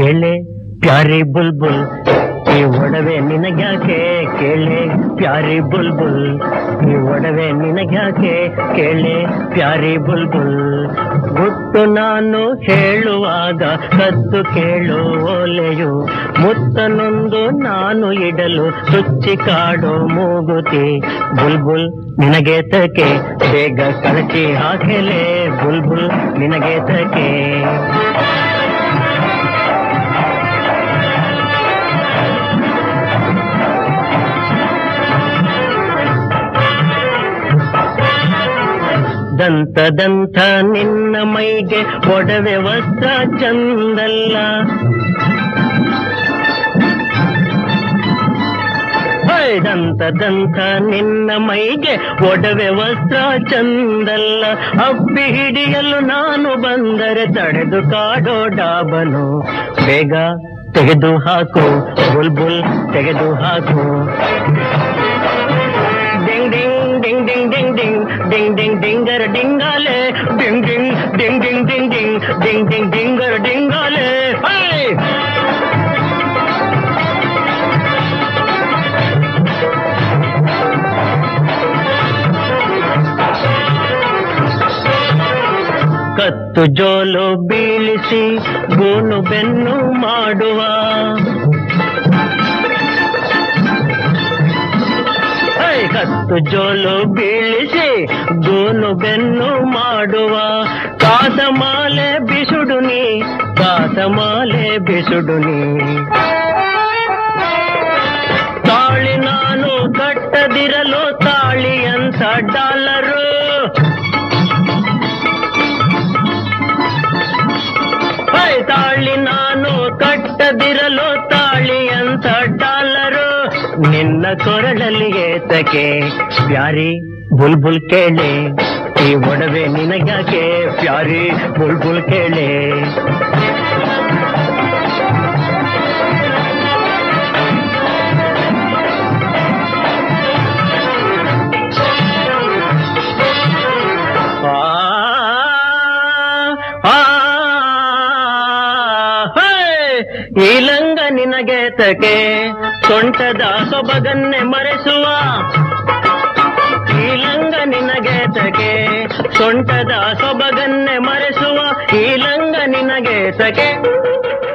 ಕೇಳೆ ಪ್ಯಾರಿ ಬುಲ್ಬುಲ್ ಈ ಒಡವೆ ನಿನಗ್ಯಾಕೆ ಕೇಳೆ ಪ್ಯಾರಿ ಬುಲ್ಬುಲ್ ಈ ಒಡವೆ ನಿನಗ್ಯಾಕೆ ಕೇಳೆ ಪ್ಯಾರಿ ಬುಲ್ಬುಲ್ ಗುಟ್ಟು ನಾನು ಹೇಳುವಾಗ ಕದ್ದು ಕೇಳು ಓಲೆಯು ಮುತ್ತನೊಂದು ನಾನು ಇಡಲು ಚುಚ್ಚಿ ಕಾಡೋ ಮೂಗುತಿ ಬುಲ್ಬುಲ್ ನಿನಗೆ ತಕೆ ಬೇಗ ಕಳಚಿ ಹಾಕೆಲೆ ಬುಲ್ಬುಲ್ ನಿನಗೆ ತಕೆ ದಂತ ದಂತ ನಿನ್ನ ಮೈಗೆ ಒಡವೆ ವಸ್ತ್ರ ಚಂದಲ್ಲ ಹೈ, ದಂತ ದಂತ ನಿನ್ನ ಮೈಗೆ ಒಡವೆ ವಸ್ತ್ರ ಚಂದಲ್ಲ ಅಪ್ಪಿ ಹಿಡಿಯಲು ನಾನು ಬಂದರೆ ತಡೆದು ಕಾಡೋ ಡಾಬನು ಬೇಗ ತೆಗೆದು ಹಾಕು ಬುಲ್ಬುಲ್ ತೆಗೆದು ಹಾಕು ಡಿಂಗ್ ಡಿಂಗ್ ಡಿಂಗ್ ಡಿಂಗ್ ಡಿಂಗ್ ಡಿಂಗ್ ಡಿಂಗ್ ಡಿಂಗ್ ಡಿಂಗರ ಡಿಂಗಾಲೆ ಡಿಂಗ್ ಡಿಂಗ್ ಡಿಂಗ್ ಡಿಂಗ್ ಡಿಂಗ್ ಡಿಂಗ್ ಡಿಂಗ್ ಡಿಂಗ್ ಡಿಂಗರ ಡಿಂಗಾಲೆ ಹೈ ಕತ್ತು ಜೋಲು ಬೀಳಿಸಿ ಗೂನು ಬೆನ್ನು ಮಾಡುವ ಹೈ, ಕತ್ತು ಜೋಲು ಬೀಳಿಸಿ ಗೂನು ಬೆನ್ನು ಮಾಡುವ ಕಾಸಮಾಲೆ ಬಿಸುಡು ನೀ ಕಾಸಮಾಲೆ ಬಿಸುಡು ನೀ ತಾಳಿ ನಾನು ಕಟ್ಟದಿರಲು ತಾಳಿಯಂತ ಡಾಲರು ಹೈ, ತಾಳಿ ನಾನು ಕಟ್ಟದಿರಲು ತಾಳಿಯಂತ ಡಾಲರು ನಿನ್ನ ಕೊರಳಲ್ಲಿ ಏತಕೆ ಪ್ಯಾರಿ ಬುಲ್ಬುಲ್ ಕೇಳೆ ಈ ಒಡವೆ ನಿನಗ್ಯಾಕೆ ಪ್ಯಾರಿ ಬುಲ್ಬುಲ್ ಕೇಳೆ ಆ, ಆ, ಹೇ! ಈ ಲಂಗ ನಿನಗೆ ತಕೆ ಸೊಂಟದ ಸೊಬಗನ್ನೆ ಮರೆಸುವ ಈ ಲಂಗ ನಿನಗೆ ತಕೆ ಸೊಂಟದ ಸೊಬಗನ್ನೆ ಮರೆಸುವ ಈ ಲಂಗ ನಿನಗೆ ತಕೆ